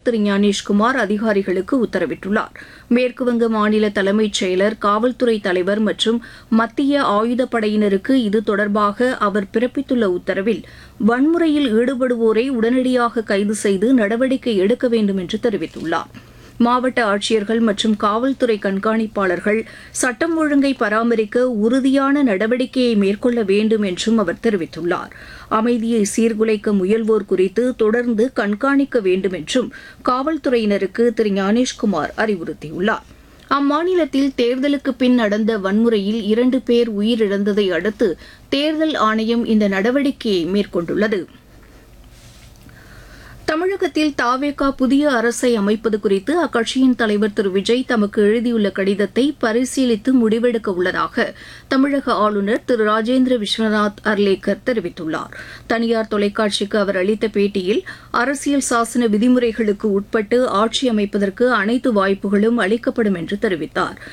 திரு ஞானேஷ்குமார் அதிகாரிகளுக்கு உத்தரவிட்டுள்ளார் மேற்குவங்க மாநில தலைமைச் செயலர் காவல்துறை தலைவர் மற்றும் மத்திய ஆயுதப்படையினருக்கு இது தொடர்பாக அவர் பிறப்பித்துள்ள உத்தரவில் வன்முறையில் ஈடுபடுவோரை உடனடியாக கைது செய்து நடவடிக்கை எடுக்க வேண்டும் என்று தெரிவித்துள்ளார் மாவட்ட ஆட்சியர்கள் மற்றும் காவல்துறை கண்காணிப்பாளர்கள் சட்டம் ஒழுங்கை பராமரிக்க உறுதியான நடவடிக்கையை மேற்கொள்ள வேண்டும் என்றும் அவர் தெரிவித்துள்ளார் அமைதியை சீர்குலைக்க முயல்வோர் குறித்து தொடர்ந்து கண்காணிக்க வேண்டும் என்றும் காவல்துறையினருக்கு திரு ஞானேஷ்குமார் அறிவுறுத்தியுள்ளார் அம்மாநிலத்தில் தேர்தலுக்கு பின் நடந்த வன்முறையில் இரண்டு பேர் உயிரிழந்ததை அடுத்து தேர்தல் ஆணையம் இந்த நடவடிக்கையை மேற்கொண்டுள்ளது தமிழகத்தில் தாவேகா புதிய அரசை அமைப்பது குறித்து அக்கட்சியின் தலைவர் திரு விஜய் தமக்கு எழுதியுள்ள கடிதத்தை பரிசீலித்து முடிவெடுக்க உள்ளதாக தமிழக ஆளுநர் திரு ராஜேந்திர விஸ்வநாத் அர்லேக்கர் தெரிவித்துள்ளார் தனியார் தொலைக்காட்சிக்கு அவர் அளித்த பேட்டியில் அரசியல் சாசன விதிமுறைகளுக்கு உட்பட்டு ஆட்சி அமைப்பதற்கு அனைத்து வாய்ப்புகளும் அளிக்கப்படும் என்று தெரிவித்தார்